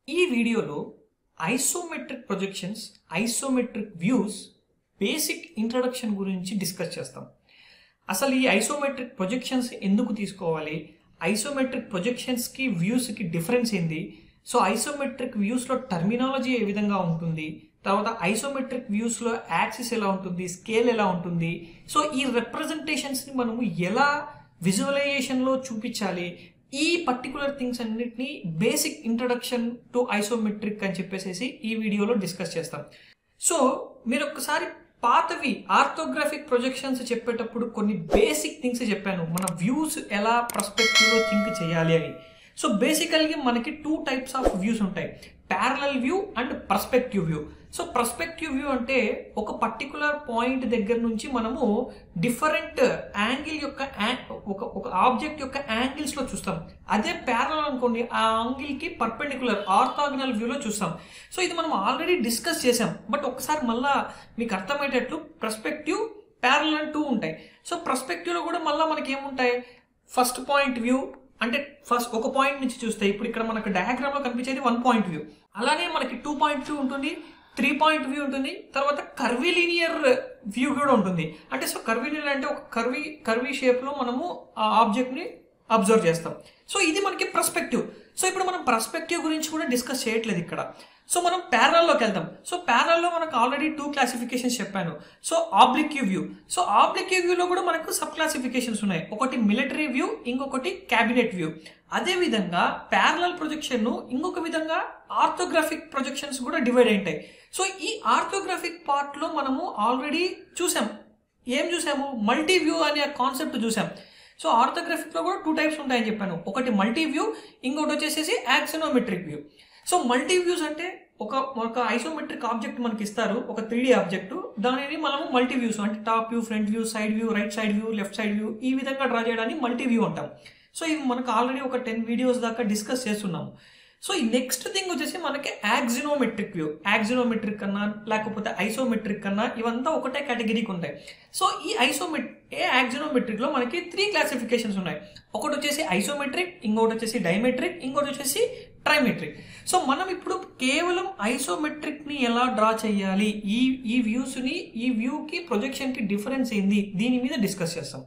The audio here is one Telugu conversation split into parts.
ఈ వీడియోలో isometric projections isometric views basic introduction గురించి డిస్కస్ చేస్తాం అసలు ఈ ఐసోమెట్రిక్ ప్రొజెక్షన్స్ ఎందుకు తీసుకోవాలి ఐసోమెట్రిక్ ప్రొజెక్షన్స్కి వ్యూస్కి డిఫరెన్స్ ఏంది సో ఐసోమెట్రిక్ వ్యూస్లో టర్మినాలజీ ఏ విధంగా ఉంటుంది తర్వాత ఐసోమెట్రిక్ వ్యూస్లో యాక్సిస్ ఎలా ఉంటుంది స్కేల్ ఎలా ఉంటుంది సో ఈ రిప్రజెంటేషన్స్ని మనము ఎలా విజువలైజేషన్లో చూపించాలి ఈ పర్టికులర్ థింగ్స్ అన్నిటిని బేసిక్ ఇంట్రడక్షన్ టు ఐసోమెట్రిక్ అని చెప్పేసి ఈ వీడియోలో డిస్కస్ చేస్తాం సో మీరు ఒక్కసారి పాతవి ఆర్థోగ్రాఫిక్ ప్రొజెక్షన్స్ చెప్పేటప్పుడు కొన్ని బేసిక్ థింగ్స్ చెప్పాను మన వ్యూస్ ఎలా పర్స్పెక్టివ్లో థింక్ చేయాలి అని సో బేసికల్గా మనకి టూ టైప్స్ ఆఫ్ వ్యూస్ ఉంటాయి parallel view and perspective view so perspective view అంటే ఒక పర్టికులర్ పాయింట్ దగ్గర నుంచి మనము డిఫరెంట్ యాంగిల్ యొక్క ఒక ఒక ఆబ్జెక్ట్ యొక్క యాంగిల్స్లో చూస్తాం అదే ప్యారల్ అనుకోండి ఆ యాంగిల్కి పర్పెండికులర్ ఆర్థాగ్నల్ వ్యూలో చూస్తాం సో ఇది మనం ఆల్రెడీ డిస్కస్ చేసాం బట్ ఒకసారి మళ్ళా మీకు అర్థమయ్యేటట్లు పర్స్పెక్టివ్ ప్యారల్ అండ్ టూ ఉంటాయి సో పర్స్పెక్టివ్లో కూడా మళ్ళీ మనకి ఏముంటాయి ఫస్ట్ పాయింట్ వ్యూ అంటే ఫస్ట్ ఒక పాయింట్ నుంచి చూస్తే ఇప్పుడు ఇక్కడ మనకు డయాగ్రామ్లో కనిపించేది వన్ పాయింట్ వ్యూ అలానే మనకి టూ పాయింట్ వ్యూ ఉంటుంది త్రీ పాయింట్ వ్యూ ఉంటుంది తర్వాత కర్వీలీనియర్ వ్యూ కూడా ఉంటుంది అంటే సో కర్వీలినియర్ అంటే ఒక కర్వీ కర్వీ షేప్లో మనము ఆ ఆబ్జెక్ట్ని అబ్జర్వ్ చేస్తాం సో ఇది మనకి పర్స్పెక్టివ్ సో ఇప్పుడు మనం పర్స్పెక్టివ్ గురించి కూడా డిస్కస్ చేయట్లేదు ఇక్కడ సో మనం ప్యారల్లోకి వెళ్దాం సో ప్యారల్లో మనకు ఆల్రెడీ టూ క్లాసిఫికేషన్స్ చెప్పాను so oblique view so oblique వ్యూలో కూడా మనకు సబ్ క్లాసిఫికేషన్స్ ఉన్నాయి ఒకటి మిలిటరీ వ్యూ ఇంకొకటి క్యాబినెట్ వ్యూ అదేవిధంగా ప్యారలల్ ప్రొజెక్షన్ను ఇంకొక విధంగా ఆర్థోగ్రాఫిక్ ప్రొజెక్షన్స్ కూడా డివైడ్ అయింటాయి సో ఈ ఆర్థోగ్రాఫిక్ పార్ట్లో మనము ఆల్రెడీ చూసాం ఏం చూసాము మల్టీ వ్యూ అనే కాన్సెప్ట్ చూసాం సో ఆర్థోగ్రాఫిక్లో కూడా టూ టైప్స్ ఉంటాయని చెప్పాను ఒకటి మల్టీ వ్యూ ఇంకొకటి వచ్చేసేసి axonometric view so multi views అంటే ఒక ఒక ఐసోమెట్రిక్ ఆబ్జెక్ట్ మనకి ఇస్తారు ఒక త్రీ డీ ఆబ్జెక్ట్ దానిని మనము మల్టీ వ్యూస్ అంటే top view front view side view right side view left side view ఈ విధంగా డ్రా చేయడాన్ని మల్టీ వ్యూ అంటాం సో ఇవి మనకు ఆల్రెడీ ఒక టెన్ వీడియోస్ దాకా డిస్కస్ చేస్తున్నాము సో ఈ నెక్స్ట్ థింగ్ వచ్చేసి మనకి యాక్సినోమెట్రిక్ వ్యూ యాక్సినోమెట్రిక్ కన్నా లేకపోతే ఐసోమెట్రిక్ కన్నా ఇవంతా ఒకటే కేటగిరీకి ఉంటాయి సో ఈ ఐసోమెట్ ఏ యాక్సినోమెట్రిక్లో మనకి త్రీ క్లాసిఫికేషన్స్ ఉన్నాయి ఒకటి వచ్చేసి ఐసోమెట్రిక్ ఇంకొకటి వచ్చేసి డైమెట్రిక్ ఇంకొకటి వచ్చేసి ట్రైమెట్రిక్ సో మనం ఇప్పుడు కేవలం ఐసోమెట్రిక్ని ఎలా డ్రా చేయాలి ఈ ఈ వ్యూస్ని ఈ వ్యూకి ప్రొజెక్షన్కి డిఫరెన్స్ ఏంది దీని మీద డిస్కస్ చేస్తాం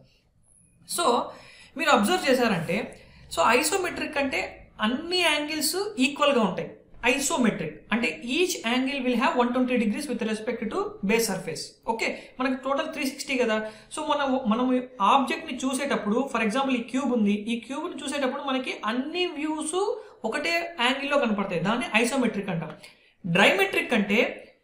సో మీరు అబ్జర్వ్ చేశారంటే సో ఐసోమెట్రిక్ అంటే అన్ని యాంగిల్స్ ఈక్వల్గా ఉంటాయి ఐసోమెట్రిక్ అంటే each angle will have one twenty degrees with respect to base surface okay మనకి టోటల్ త్రీ సిక్స్టీ కదా సో మనం మనం ఆబ్జెక్ట్ని చూసేటప్పుడు ఫర్ ఎగ్జాంపుల్ ఈ క్యూబ్ ఉంది ఈ క్యూబ్ని చూసేటప్పుడు మనకి అన్ని వ్యూస్ ఒకటే యాంగిల్లో కనపడతాయి దాన్ని ఐసోమెట్రిక్ అంటాం డ్రైమెట్రిక్ అంటే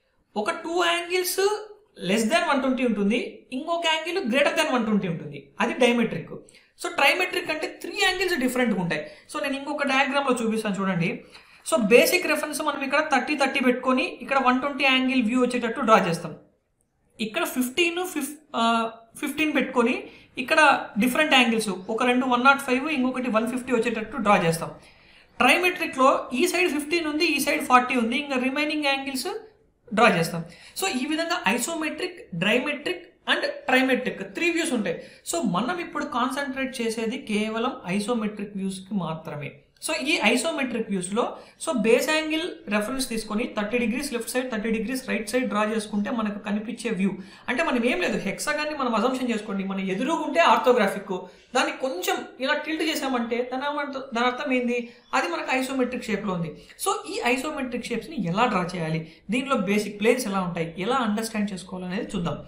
ఒక two angles less than one twenty ఉంటుంది ఇంకొక angle greater than one twenty ఉంటుంది అది డైమెట్రిక్ సో ట్రైమెట్రిక్ అంటే త్రీ యాంగిల్స్ డిఫరెంట్గా ఉంటాయి సో నేను ఇంకొక డయాగ్రామ్లో చూపిస్తాను చూడండి సో బేసిక్ రెఫరెన్స్ మనం ఇక్కడ థర్టీ థర్టీ పెట్టుకొని ఇక్కడ వన్ ట్వంటీ యాంగిల్ వ్యూ వచ్చేటట్టు డ్రా చేస్తాం ఇక్కడ ఫిఫ్టీన్ ఫిఫ్ ఫిఫ్టీన్ పెట్టుకొని ఇక్కడ డిఫరెంట్ యాంగిల్స్ ఒక రెండు వన్ నాట్ ఫైవ్ ఇంకొకటి వన్ ఫిఫ్టీ వచ్చేటట్టు డ్రా చేస్తాం ట్రైమెట్రిక్లో ఈ సైడ్ ఫిఫ్టీన్ ఉంది ఈ సైడ్ ఫార్టీ ఉంది ఇంకా రిమైనింగ్ యాంగిల్స్ డ్రా చేస్తాం సో ఈ విధంగా isometric dimetric and trimetric three views ఉంటాయి సో మనం ఇప్పుడు కాన్సన్ట్రేట్ చేసేది కేవలం ఐసోమెట్రిక్ వ్యూస్కి మాత్రమే సో ఈ ఐసోమెట్రిక్ వ్యూస్లో సో బేస్ యాంగిల్ రెఫరెన్స్ తీసుకొని thirty degrees left side thirty degrees right side draw చేసుకుంటే మనకు కనిపించే వ్యూ అంటే మనం ఏం లేదు హెక్సాగాన్ని మనం అజంప్షన్ చేసుకోండి మన ఎదురుగా ఉంటే ఆర్థోగ్రాఫిక్ దాన్ని కొంచెం ఇలా టిల్ట్ చేసామంటే దాని దాని అర్థం ఏంది అది మనకు ఐసోమెట్రిక్ షేప్లో ఉంది సో ఈ ఐసోమెట్రిక్ షేప్స్ని ఎలా డ్రా చేయాలి దీంట్లో బేసిక్ ప్లేన్స్ ఎలా ఉంటాయి ఎలా అండర్స్టాండ్ చేసుకోవాలనేది చూద్దాం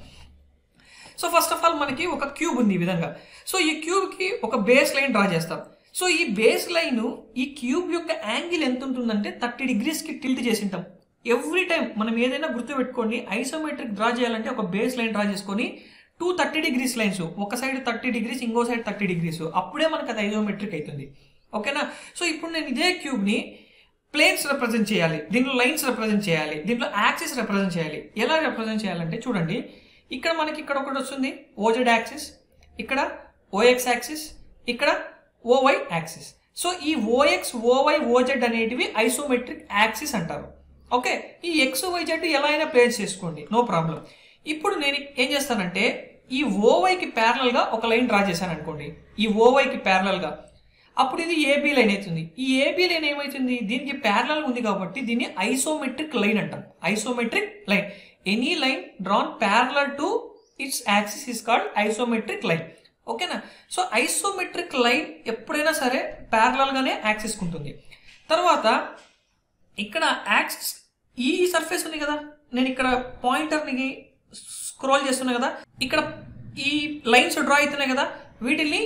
సో ఫస్ట్ ఆఫ్ ఆల్ మనకి ఒక క్యూబ్ ఉంది ఈ విధంగా సో ఈ క్యూబ్కి ఒక బేస్ లైన్ డ్రా చేస్తాం సో ఈ బేస్ లైన్ ఈ క్యూబ్ యొక్క యాంగిల్ ఎంత ఉంటుందంటే థర్టీ డిగ్రీస్కి టిల్ట్ చేసి ఉంటాం ఎవ్రీ టైం మనం ఏదైనా గుర్తుపెట్టుకోండి ఐసోమెట్రిక్ డ్రా చేయాలంటే ఒక బేస్ లైన్ డ్రా చేసుకొని టూ థర్టీ డిగ్రీస్ లైన్స్ ఒక సైడ్ థర్టీ డిగ్రీస్ ఇంకో సైడ్ థర్టీ డిగ్రీస్ అప్పుడే మనకు అది ఐసోమెట్రిక్ అవుతుంది ఓకేనా సో ఇప్పుడు నేను ఇదే క్యూబ్ని ప్లేన్స్ రిప్రజెంట్ చేయాలి దీంట్లో లైన్స్ రిప్రజెంట్ చేయాలి దీంట్లో యాక్సిస్ రిప్రజెంట్ చేయాలి ఎలా రిప్రజెంట్ చేయాలంటే చూడండి ఇక్కడ మనకి ఇక్కడ ఒకటి వస్తుంది ఓజెడ్ యాక్సిస్ ఇక్కడ ఓఎక్స్ యాక్సిస్ ఇక్కడ ఓవై యాక్సిస్ సో ఈ ఓఎక్స్ ఓవై ఓజెడ్ అనేటివి ఐసోమెట్రిక్ యాక్సిస్ అంటారు ఓకే ఈ ఎక్స్ వైజెడ్ ఎలా అయినా ప్లేస్ చేసుకోండి నో ప్రాబ్లం ఇప్పుడు నేను ఏం చేస్తానంటే ఈ ఓవైకి ప్యారలల్గా ఒక లైన్ డ్రా చేశాను అనుకోండి ఈ ఓవైకి ప్యారలల్గా అప్పుడు ఇది ఏబీ లైన్ అవుతుంది ఈ ఏబీ లైన్ ఏమవుతుంది దీనికి ప్యారలల్ ఉంది కాబట్టి దీన్ని ఐసోమెట్రిక్ లైన్ అంటాం isometric line any line drawn parallel to its axis is called isometric line ఓకేనా సో ఐసోమెట్రిక్ లైన్ ఎప్పుడైనా సరే ప్యారలల్ గానే యాక్సిస్ ఉంటుంది తర్వాత ఇక్కడ యాక్సిస్ ఈ సర్ఫేస్ ఉంది కదా నేను ఇక్కడ పాయింటర్ని స్క్రోల్ చేస్తున్నా కదా ఇక్కడ ఈ లైన్స్ డ్రా అవుతున్నాయి కదా వీటిని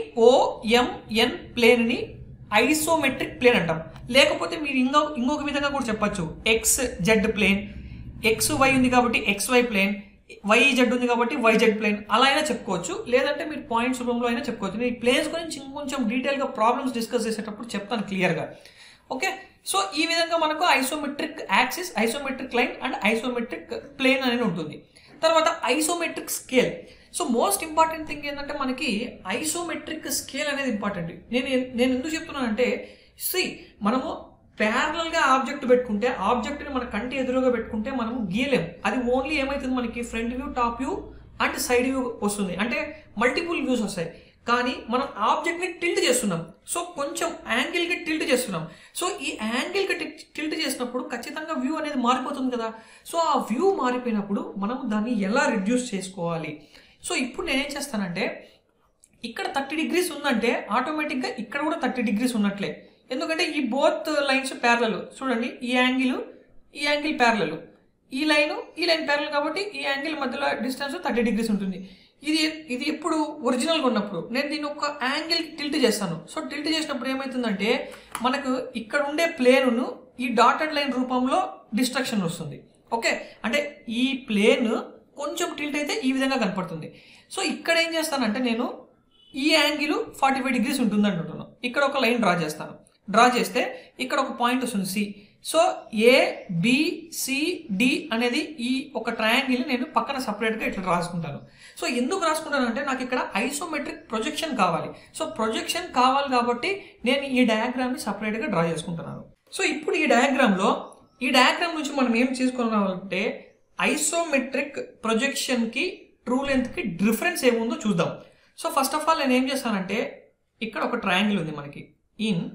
ఓఎంఎన్ ప్లేన్ని ఐసోమెట్రిక్ ప్లేన్ అంటాం లేకపోతే మీరు ఇంకో ఇంకొక విధంగా కూడా చెప్పొచ్చు X Z plane X Y ఉంది కాబట్టి X Y plane Y Z ఉంది కాబట్టి వై జెడ్ ప్లేన్ అలా అయినా చెప్పుకోవచ్చు లేదంటే మీరు పాయింట్స్ రూపంలో అయినా చెప్పుకోవచ్చు నేను ఈ ప్లేన్స్ గురించి ఇంకొంచెం డీటెయిల్గా ప్రాబ్లమ్స్ డిస్కస్ చేసేటప్పుడు చెప్తాను క్లియర్గా ఓకే సో ఈ విధంగా మనకు isometric axis isometric line and isometric plane అనేది ఉంటుంది తర్వాత isometric scale so most important thing ఏంటంటే మనకి ఐసోమెట్రిక్ స్కేల్ అనేది ఇంపార్టెంట్ నేను నేను ఎందుకు చెప్తున్నానంటే సి మనము ప్యారలల్ గా ఆబ్జెక్ట్ పెట్టుకుంటే ఆబ్జెక్ట్ని మన కంటి ఎదురుగా పెట్టుకుంటే మనం గీయలేం అది ఓన్లీ ఏమవుతుంది మనకి front view top view and side view వస్తుంది అంటే మల్టిపుల్ వ్యూస్ వస్తాయి కానీ మనం ఆబ్జెక్ట్ని టిల్ట్ చేస్తున్నాం సో కొంచెం యాంగిల్కి టిల్ట్ చేస్తున్నాం సో ఈ యాంగిల్కి టిల్ట్ చేసినప్పుడు ఖచ్చితంగా వ్యూ అనేది మారిపోతుంది కదా సో ఆ వ్యూ మారిపోయినప్పుడు మనం దాన్ని ఎలా రిడ్యూస్ చేసుకోవాలి సో ఇప్పుడు నేనేం చేస్తానంటే ఇక్కడ థర్టీ డిగ్రీస్ ఉందంటే ఆటోమేటిక్గా ఇక్కడ కూడా థర్టీ డిగ్రీస్ ఉన్నట్లే ఎందుకంటే ఈ బోత్ లైన్స్ ప్యారలల్ చూడండి ఈ యాంగిల్ ఈ యాంగిల్ ప్యారలల్ ఈ లైన్ ఈ లైన్ ప్యారల్ కాబట్టి ఈ యాంగిల్ మధ్యలో డిస్టెన్స్ థర్టీ డిగ్రీస్ ఉంటుంది ఇది ఇది ఎప్పుడు ఒరిజినల్గా ఉన్నప్పుడు నేను దీన్ని ఒక యాంగిల్ టిల్ట్ చేస్తాను సో టిల్ట్ చేసినప్పుడు ఏమవుతుందంటే మనకు ఇక్కడ ఉండే ప్లేనును ఈ డాటెడ్ లైన్ రూపంలో డిస్ట్రక్షన్ వస్తుంది ఓకే అంటే ఈ ప్లేన్ కొంచెం టిల్ట్ అయితే ఈ విధంగా కనపడుతుంది సో ఇక్కడ ఏం చేస్తానంటే నేను ఈ యాంగిల్ ఫార్టీ ఫైవ్ డిగ్రీస్ ఉంటుంది అంటున్నాను ఇక్కడ ఒక లైన్ డ్రా చేస్తాను డ్రా చేస్తే ఇక్కడ ఒక పాయింట్ వస్తుంది C so A B C D అనేది ఈ ఒక ట్రయాంగిల్ నేను పక్కన సపరేట్గా ఇట్లా రాసుకుంటాను సో ఎందుకు రాసుకుంటాను అంటే నాకు ఇక్కడ ఐసోమెట్రిక్ ప్రొజెక్షన్ కావాలి సో ప్రొజెక్షన్ కావాలి కాబట్టి నేను ఈ డయాగ్రామ్ని సపరేట్గా డ్రా చేసుకుంటున్నాను సో ఇప్పుడు ఈ డయాగ్రామ్లో ఈ డయాగ్రామ్ నుంచి మనం ఏం చేసుకోవాలంటే ఐసోమెట్రిక్ ప్రొజెక్షన్కి ట్రూ లెంత్కి డిఫరెన్స్ ఏముందో చూద్దాం సో ఫస్ట్ ఆఫ్ ఆల్ నేను ఏం చేస్తానంటే ఇక్కడ ఒక ట్రయాంగిల్ ఉంది మనకి ఇన్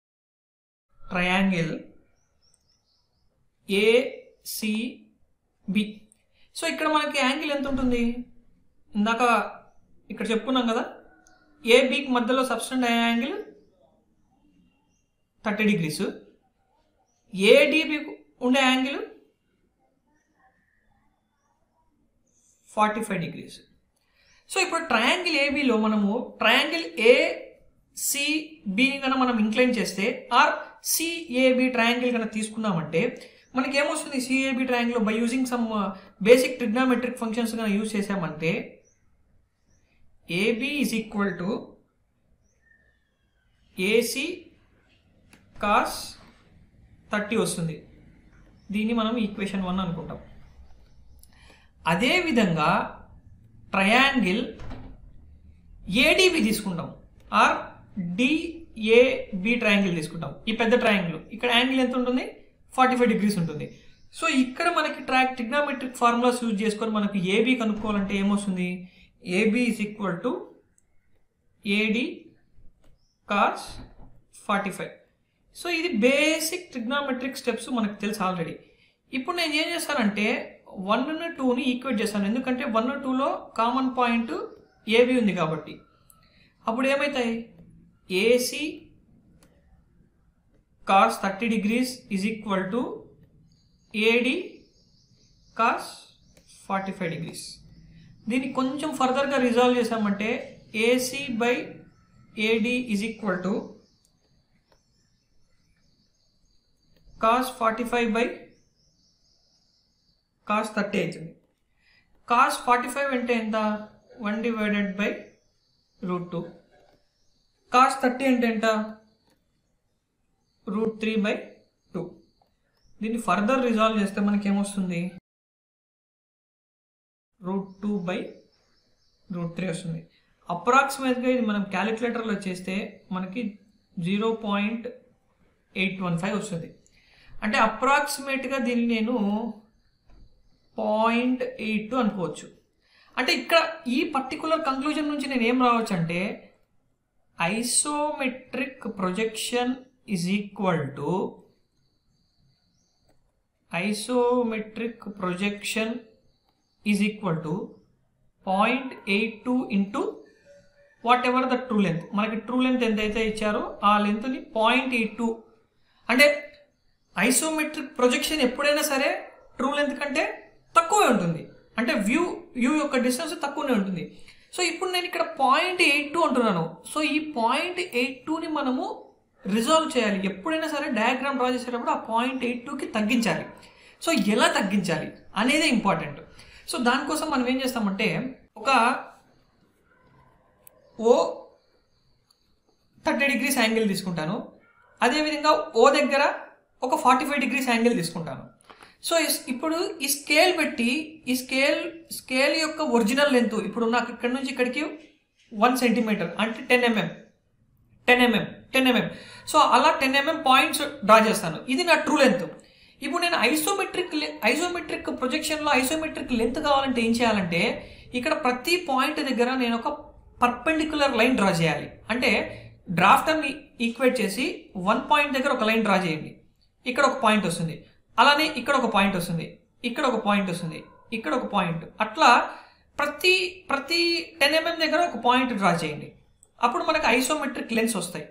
ట్రయాంగిల్ ఏసిబి సో ఇక్కడ మనకి యాంగిల్ ఎంత ఉంటుంది ఇందాక ఇక్కడ చెప్పుకున్నాం కదా ఏబికి మధ్యలో సబ్స్టెంట్ యాంగిల్ థర్టీ డిగ్రీస్ ఏడిబి ఉండే angle forty five degrees so ఇప్పుడు ట్రయాంగిల్ ఏబిలో మనము ట్రయాంగిల్ ఏ సిబిని కనుక మనం ఇంక్లైన్ చేస్తే ఆర్ సిఏబి ట్రయాంగిల్ కనుక తీసుకున్నామంటే మనకి ఏమొస్తుంది CAB triangle by using some basic trigonometric functions కనుక యూజ్ చేసామంటే AB is equal to AC cos thirty వస్తుంది దీన్ని మనం ఈక్వేషన్ వన్ అనుకుంటాం అదేవిధంగా ట్రయాంగిల్ ఏడిబి తీసుకుంటాం ఆర్ డిఏబి ట్రయాంగిల్ తీసుకుంటాం ఈ పెద్ద ట్రయాంగిల్ ఇక్కడ యాంగిల్ ఎంత ఉంటుంది ఫార్టీ ఫైవ్ డిగ్రీస్ ఉంటుంది సో ఇక్కడ మనకి ట్రాక్ ట్రిగ్నామెట్రిక్ ఫార్ములాస్ యూజ్ చేసుకొని మనకు ఏబి కనుక్కోవాలంటే ఏమొస్తుంది AB is equal to AD cos forty five so ఇది బేసిక్ ట్రిగ్నామెట్రిక్ స్టెప్స్ మనకు తెలుసు ఆల్రెడీ ఇప్పుడు నేను ఏం చేస్తానంటే వన్ టూని ఈక్వేట్ చేస్తాను ఎందుకంటే వన్ టూలో కామన్ పాయింట్ ఏబి ఉంది కాబట్టి అప్పుడు ఏమవుతాయి AC cos thirty degrees is equal to AD cos forty five degrees దీన్ని కొంచెం ఫర్దర్గా రిజాల్వ్ చేసామంటే AC by AD is equal to cos forty five by cos thirty అవుతుంది కాస్ ఫార్టీ ఫైవ్ అంటే ఎంత one divided by root two cos thirty అంటే ఎంత రూట్ త్రీ బై టూ దీన్ని ఫర్దర్ రిజాల్వ్ చేస్తే మనకి ఏమొస్తుంది root two by root three వస్తుంది అప్రాక్సిమేట్గా ఇది మనం క్యాలిక్యులేటర్లో చేస్తే మనకి zero point eight one five వస్తుంది అంటే అప్రాక్సిమేట్గా దీన్ని నేను పాయింట్ ఎయిట్ టూ అనుకోవచ్చు అంటే ఇక్కడ ఈ పర్టికులర్ కంక్లూజన్ నుంచి నేను ఏం రావచ్చు అంటే isometric projection is equal to isometric projection is equal to point eight two into whatever the true length మనకి ట్రూ లెంత్ ఎంతైతే ఇచ్చారో ఆ లెంత్ని పాయింట్ ఎయిట్ టూ అంటే ఐసోమెట్రిక్ ప్రొజెక్షన్ ఎప్పుడైనా సరే ట్రూ లెంత్ కంటే తక్కువే ఉంటుంది అంటే వ్యూ వ్యూ యొక్క డిస్టెన్స్ తక్కువనే ఉంటుంది సో ఇప్పుడు నేను ఇక్కడ పాయింట్ ఎయిట్ టూ అంటున్నాను సో ఈ పాయింట్ ఎయిట్ టూని మనము రిజాల్వ్ చేయాలి ఎప్పుడైనా సరే డయాగ్రామ్ డ్రా చేసేటప్పుడు ఆ పాయింట్ ఎయిట్ టూకి తగ్గించాలి సో ఎలా తగ్గించాలి అనేదే ఇంపార్టెంట్ సో దానికోసం మనం ఏం చేస్తామంటే ఒక ఓ థర్టీ డిగ్రీస్ యాంగిల్ తీసుకుంటాను అదేవిధంగా ఓ దగ్గర ఒక ఫార్టీ ఫైవ్ డిగ్రీస్ యాంగిల్ తీసుకుంటాను సో ఇస్- ఇప్పుడు ఈ స్కేల్ పెట్టి ఈ స్కేల్ స్కేల్ యొక్క ఒరిజినల్ లెంత్ ఇప్పుడు నాకు ఇక్కడ నుంచి ఇక్కడికి వన్ సెంటీమీటర్ అంటే ten mm ten mm ten mm so అలా టెన్ ఎంఎం పాయింట్స్ డ్రా చేస్తాను ఇది నా ట్రూ లెంత్ ఇప్పుడు నేను ఐసోమెట్రిక్ ఐసోమెట్రిక్ ప్రొజెక్షన్లో ఐసోమెట్రిక్ లెంత్ కావాలంటే ఏం చేయాలంటే ఇక్కడ ప్రతి పాయింట్ దగ్గర నేను ఒక పర్పెండిక్యులర్ లైన్ డ్రా చేయాలి అంటే డ్రాఫ్టర్ని ఈక్వేట్ చేసి వన్ పాయింట్ దగ్గర ఒక లైన్ డ్రా చేయండి ఇక్కడ ఒక పాయింట్ వస్తుంది అలానే ఇక్కడ ఒక పాయింట్ వస్తుంది ఇక్కడ ఒక పాయింట్ వస్తుంది ఇక్కడ ఒక పాయింట్ అట్లా ప్రతి ప్రతి టెన్ ఎంఎం దగ్గర ఒక పాయింట్ డ్రా చేయండి అప్పుడు మనకు ఐసోమెట్రిక్ లెన్స్ వస్తాయి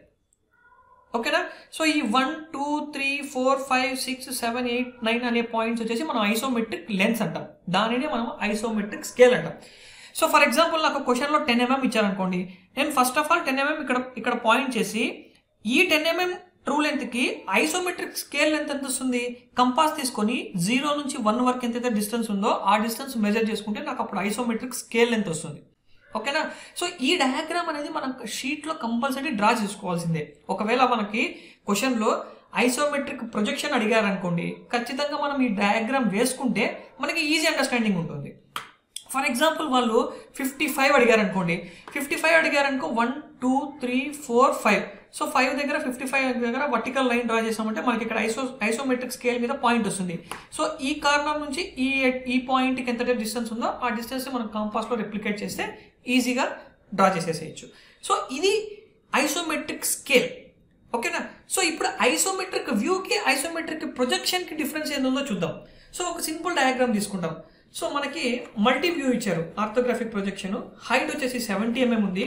ఓకేనా సో ఈ one two three four five six seven eight nine అనే పాయింట్స్ వచ్చేసి మనం ఐసోమెట్రిక్ లెన్స్ అంటాం దానినే మనం ఐసోమెట్రిక్ స్కేల్ అంటాం సో ఫర్ ఎగ్జాంపుల్ నాకు క్వశ్చన్లో టెన్ ఎంఎం ఇచ్చారనుకోండి నేను first of all ten mm ఇక్కడ ఇక్కడ పాయింట్ చేసి ఈ టెన్ ఎంఎం ట్రూ లెంత్కి ఐసోమెట్రిక్ స్కేల్ లెంత్ ఎంత వస్తుంది కంపాస్ తీసుకొని జీరో నుంచి వన్ వరకు ఎంతైతే డిస్టెన్స్ ఉందో ఆ డిస్టెన్స్ మెజర్ చేసుకుంటే నాకు అప్పుడు ఐసోమెట్రిక్ స్కేల్ లెంత్ వస్తుంది ఓకేనా సో ఈ డయాగ్రామ్ అనేది మనం షీట్లో కంపల్సరీ డ్రా చేసుకోవాల్సిందే ఒకవేళ మనకి క్వశ్చన్లో ఐసోమెట్రిక్ ప్రొజెక్షన్ అడిగారనుకోండి ఖచ్చితంగా మనం ఈ డయాగ్రామ్ వేసుకుంటే మనకి ఈజీ అండర్స్టాండింగ్ ఉంటుంది ఫర్ ఎగ్జాంపుల్ వాళ్ళు ఫిఫ్టీ ఫైవ్ అడిగారు అనుకోండి ఫిఫ్టీ ఫైవ్ అడిగారనుకో one two three four five so five దగ్గర ఫిఫ్టీ ఫైవ్ దగ్గర వర్టికల్ లైన్ డ్రా చేసామంటే మనకి ఇక్కడ ఐసో ఐసోమెట్రిక్ స్కేల్ మీద పాయింట్ వస్తుంది సో ఈ కార్నర్ నుంచి ఈ ఈ పాయింట్కి ఎంత డిస్టెన్స్ ఉందో ఆ డిస్టెన్స్ మనం కాంపాస్లో రెప్లికేట్ చేస్తే ఈజీగా డ్రా చేసేసేయచ్చు సో ఇది ఐసోమెట్రిక్ స్కేల్ ఓకేనా సో ఇప్పుడు ఐసోమెట్రిక్ వ్యూకి ఐసోమెట్రిక్ ప్రొజెక్షన్కి డిఫరెన్స్ ఏందో చూద్దాం సో ఒక సింపుల్ డయాగ్రామ్ తీసుకుంటాం సో మనకి మల్టీ వ్యూ ఇచ్చారు ఆర్థోగ్రాఫిక్ ప్రొజెక్షన్ హైట్ వచ్చేసి సెవెంటీ ఎంఎం ఉంది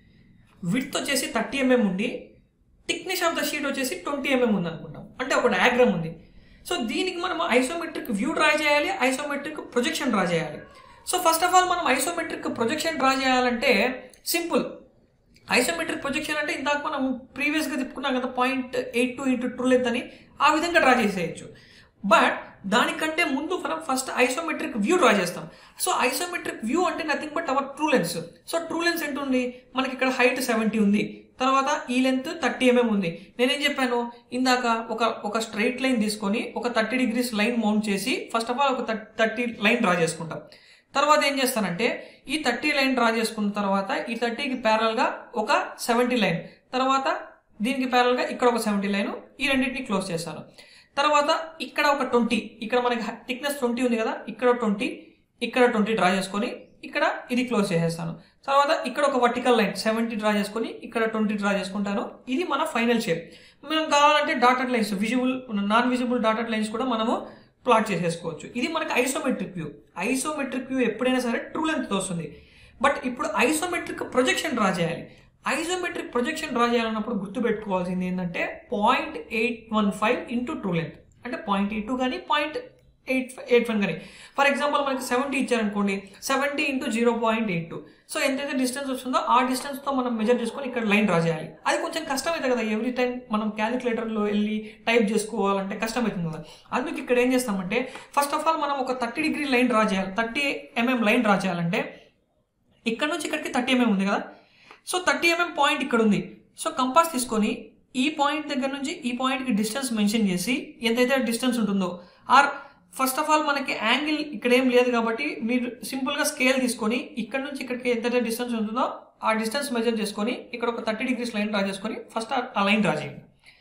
విడ్త్ వచ్చేసి థర్టీ ఎంఎం ఉంది థిక్నెస్ ఆఫ్ ద షీట్ వచ్చేసి ట్వంటీ ఎంఎం ఉంది అనుకుంటాం అంటే ఒక డయాగ్రామ్ ఉంది సో దీనికి మనం ఐసోమెట్రిక్ వ్యూ డ్రా చేయాలి ఐసోమెట్రిక్ ప్రొజెక్షన్ డ్రా చేయాలి సో ఫస్ట్ ఆఫ్ ఆల్ మనం ఐసోమెట్రిక్ ప్రొజెక్షన్ డ్రా చేయాలంటే సింపుల్ ఐసోమెట్రిక్ ప్రొజెక్షన్ అంటే ఇందాక మనం ప్రీవియస్గా చెప్పుకున్నాం కదా point eight two into two length అని ఆ విధంగా డ్రా చేసేయచ్చు బట్ దానికంటే ముందు మనం ఫస్ట్ ఐసోమెట్రిక్ వ్యూ డ్రా చేస్తాం సో ఐసోమెట్రిక్ వ్యూ అంటే nothing but our true lengths so true lengths ఎంత ఉంది మనకి ఇక్కడ హైట్ సెవెంటీ ఉంది తర్వాత ఈ లెంత్ థర్టీ ఎంఎం ఉంది నేనేం చెప్పాను ఇందాక ఒక ఒక స్ట్రైట్ లైన్ తీసుకొని ఒక థర్టీ డిగ్రీస్ లైన్ మౌంట్ చేసి ఫస్ట్ ఆఫ్ ఆల్ ఒక థర్టీ లైన్ డ్రా చేసుకుంటాం తర్వాత ఏం చేస్తానంటే ఈ థర్టీ లైన్ డ్రా చేసుకున్న తర్వాత ఈ థర్టీకి ప్యారల్గా ఒక సెవెంటీ లైన్ తర్వాత దీనికి ప్యారల్గా ఇక్కడ ఒక సెవెంటీ లైన్ ఈ రెండింటిని క్లోజ్ చేస్తాను తర్వాత ఇక్కడ ఒక ట్వంటీ ఇక్కడ మనకి థిక్నెస్ ట్వంటీ ఉంది కదా ఇక్కడ ట్వంటీ ఇక్కడ ట్వంటీ డ్రా చేసుకొని ఇక్కడ ఇది క్లోజ్ చేసేస్తాను తర్వాత ఇక్కడ ఒక వర్టికల్ లైన్ సెవెంటీ డ్రా చేసుకొని ఇక్కడ ట్వంటీ డ్రా చేసుకుంటాను ఇది మన ఫైనల్ షేప్ మనం కావాలంటే dotted lines visible non visible dotted lines కూడా మనము ప్లాట్ చేసేసుకోవచ్చు ఇది మనకి ఐసోమెట్రిక్ వ్యూ ఐసోమెట్రిక్ వ్యూ ఎప్పుడైనా సరే ట్రూ లెంత్ వస్తుంది బట్ ఇప్పుడు ఐసోమెట్రిక్ ప్రొజెక్షన్ డ్రా చేయాలి ఐసోమెట్రిక్ ప్రొజెక్షన్ డ్రా చేయాలన్నప్పుడు గుర్తుపెట్టుకోవాల్సింది ఏంటంటే point eight one five into true length అంటే పాయింట్ ఎయిట్ టూ కానీ పాయింట్ ఎయిట్ ఎయిట్ వన్ కానీ ఫర్ ఎగ్జాంపుల్ మనకి సెవెంటీ ఇచ్చారనుకోండి seventy into zero point eight two so ఎంతైతే డిస్టెన్స్ వస్తుందో ఆ డిస్టెన్స్తో మనం మెజర్ చేసుకొని ఇక్కడ లైన్ డ్రా చేయాలి అది కొంచెం కష్టమైతే కదా ఎవ్రీ టైం మనం క్యాలిక్యులేటర్లో వెళ్ళి టైప్ చేసుకోవాలంటే కష్టమవుతుంది కదా అందుకు ఇక్కడ ఏం చేస్తామంటే ఫస్ట్ ఆఫ్ ఆల్ మనం ఒక థర్టీ డిగ్రీ లైన్ డ్రా చేయాలి థర్టీ ఎంఎం లైన్ డ్రా చేయాలంటే ఇక్కడ నుంచి ఇక్కడికి థర్టీ ఎంఎం ఉంది కదా సో థర్టీ ఎంఎం పాయింట్ ఇక్కడ ఉంది సో కంపాస్ తీసుకొని ఈ పాయింట్ దగ్గర నుంచి ఈ పాయింట్కి డిస్టెన్స్ మెన్షన్ చేసి ఎంతైతే డిస్టెన్స్ ఉంటుందో ఆర్ ఫస్ట్ ఆఫ్ ఆల్ మనకి యాంగిల్ ఇక్కడ ఏం లేదు కాబట్టి మీరు సింపుల్గా స్కేల్ తీసుకొని ఇక్కడ నుంచి ఇక్కడికి ఎంతైతే డిస్టెన్స్ ఉంటుందో ఆ డిస్టెన్స్ మెజర్ చేసుకొని ఇక్కడ ఒక థర్టీ డిగ్రీస్ లైన్ డ్రా చేసుకొని ఫస్ట్ ఆ లైన్ డ్రా చేయండి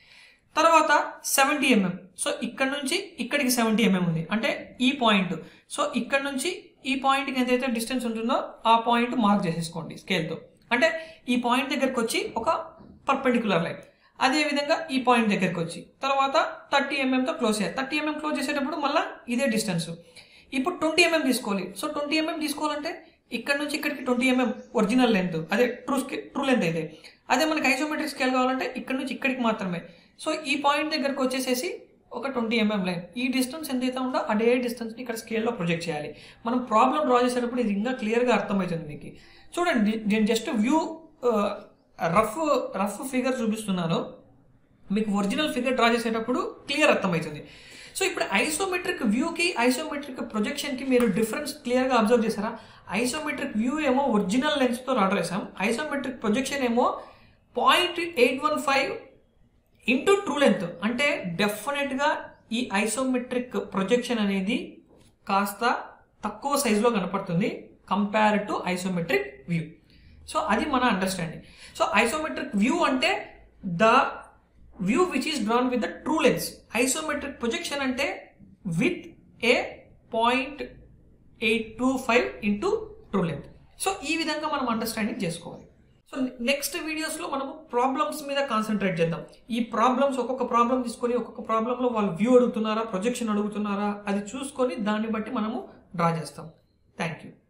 తర్వాత సెవెంటీ ఎంఎం సో ఇక్కడ నుంచి ఇక్కడికి సెవెంటీ ఎంఎం ఉంది అంటే ఈ పాయింట్ సో ఇక్కడ నుంచి ఈ పాయింట్కి ఎంతైతే డిస్టెన్స్ ఉంటుందో ఆ పాయింట్ మార్క్ చేసేసుకోండి స్కేల్తో అంటే ఈ పాయింట్ దగ్గరకు వచ్చి ఒక పర్పెండిక్యులర్ లైన్ అదే విధంగా ఈ పాయింట్ దగ్గరకు వచ్చి తర్వాత థర్టీ ఎంఎంతో క్లోజ్ చేయాలి థర్టీ ఎంఎం క్లోజ్ చేసేటప్పుడు మళ్ళీ ఇదే డిస్టెన్స్ ఇప్పుడు ట్వంటీ ఎంఎం తీసుకోవాలి సో ట్వంటీ ఎంఎం తీసుకోవాలంటే ఇక్కడ నుంచి ఇక్కడికి ట్వంటీ ఎంఎం ఒరిజినల్ లెంత్ అదే ట్రూ ట్రూ లెంత్ అయితే అదే మనకి ఐసోమెట్రిక్ స్కేల్ కావాలంటే ఇక్కడ నుంచి ఇక్కడికి మాత్రమే సో ఈ పాయింట్ దగ్గరకు వచ్చేసేసి ఒక ట్వంటీ ఎంఎం లైన్ ఈ డిస్టెన్స్ ఎంతైతే ఉందో అదే డిస్టెన్స్ని ఇక్కడ స్కేల్లో ప్రొజెక్ట్ చేయాలి మనం ప్రాబ్లం డ్రా చేసేటప్పుడు ఇది ఇంకా క్లియర్గా అర్థమవుతుంది మీకు చూడండి నేను just view rough rough figure చూపిస్తున్నాను మీకు ఒరిజినల్ ఫిగర్ డ్రా చేసేటప్పుడు క్లియర్ అర్థమవుతుంది సో ఇప్పుడు ఐసోమెట్రిక్ వ్యూకి ఐసోమెట్రిక్ ప్రొజెక్షన్కి మీరు డిఫరెన్స్ క్లియర్గా అబ్జర్వ్ చేశారా ఐసోమెట్రిక్ వ్యూ ఏమో ఒరిజినల్ లెన్స్తో ఆర్డర్ చేసాం ఐసోమెట్రిక్ ప్రొజెక్షన్ ఏమో point eight one five into true length అంటే డెఫినెట్గా ఈ ఐసోమెట్రిక్ ప్రొజెక్షన్ అనేది కాస్త తక్కువ సైజులో కనపడుతుంది compare to isometric view so అది మన అండర్స్టాండింగ్ సో ఐసోమెట్రిక్ వ్యూ అంటే the view which is drawn with the true lengths isometric projection అంటే with a point eight two five into true length so ఈ విధంగా మనం అండర్స్టాండింగ్ చేసుకోవాలి సో నెక్స్ట్ వీడియోస్లో మనము ప్రాబ్లమ్స్ మీద కాన్సన్ట్రేట్ చేద్దాం ఈ ప్రాబ్లమ్స్ ఒక్కొక్క ప్రాబ్లం తీసుకొని ఒక్కొక్క ప్రాబ్లంలో వాళ్ళు వ్యూ అడుగుతున్నారా ప్రొజెక్షన్ అడుగుతున్నారా అది చూసుకొని దాన్ని బట్టి మనము డ్రా చేస్తాం థ్యాంక్ యూ